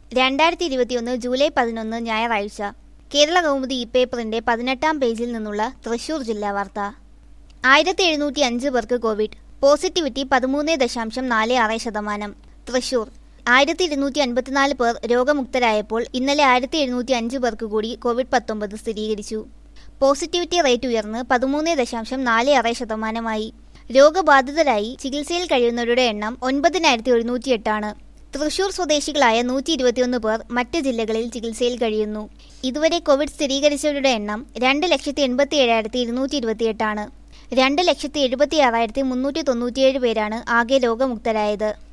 രണ്ടായിരത്തി ഇരുപത്തിയൊന്ന് ജൂലൈ പതിനൊന്ന് ഞായറാഴ്ച കേരള കൗമുദി ഇ പേപ്പറിന്റെ പതിനെട്ടാം പേജിൽ നിന്നുള്ള തൃശൂർ ജില്ലാ വാർത്ത ആയിരത്തി എഴുന്നൂറ്റി അഞ്ച് പേർക്ക് കോവിഡ് പോസിറ്റിവിറ്റി പതിമൂന്ന് ദശാംശം നാല് ആറ് ശതമാനം തൃശൂർ ആയിരത്തി ഇരുന്നൂറ്റി അൻപത്തിനാല് പേർ രോഗമുക്തരായപ്പോൾ ഇന്നലെ ആയിരത്തി എഴുന്നൂറ്റി അഞ്ച് പേർക്ക് കൂടി കോവിഡ് പത്തൊമ്പത് സ്ഥിരീകരിച്ചു പോസിറ്റിവിറ്റി റേറ്റ് ഉയർന്ന് പതിമൂന്ന് ദശാംശം നാല് ആറ് ശതമാനമായി രോഗബാധിതരായി ചികിത്സയിൽ കഴിയുന്നവരുടെ എണ്ണം ഒൻപതിനായിരത്തി ഒരുന്നൂറ്റി എട്ടാണ് തൃശൂർ സ്വദേശികളായ നൂറ്റി ഇരുപത്തിയൊന്ന് പേർ മറ്റ് ജില്ലകളിൽ ചികിത്സയിൽ കഴിയുന്നു ഇതുവരെ കോവിഡ് സ്ഥിരീകരിച്ചവരുടെ എണ്ണം രണ്ട് ലക്ഷത്തി എൺപത്തി ഏഴായിരത്തി ഇരുന്നൂറ്റി ഇരുപത്തിയെട്ടാണ് രണ്ട് ലക്ഷത്തി എഴുപത്തി ആറായിരത്തി മുന്നൂറ്റി തൊണ്ണൂറ്റിയേഴ് പേരാണ് ആകെ രോഗമുക്തരായത്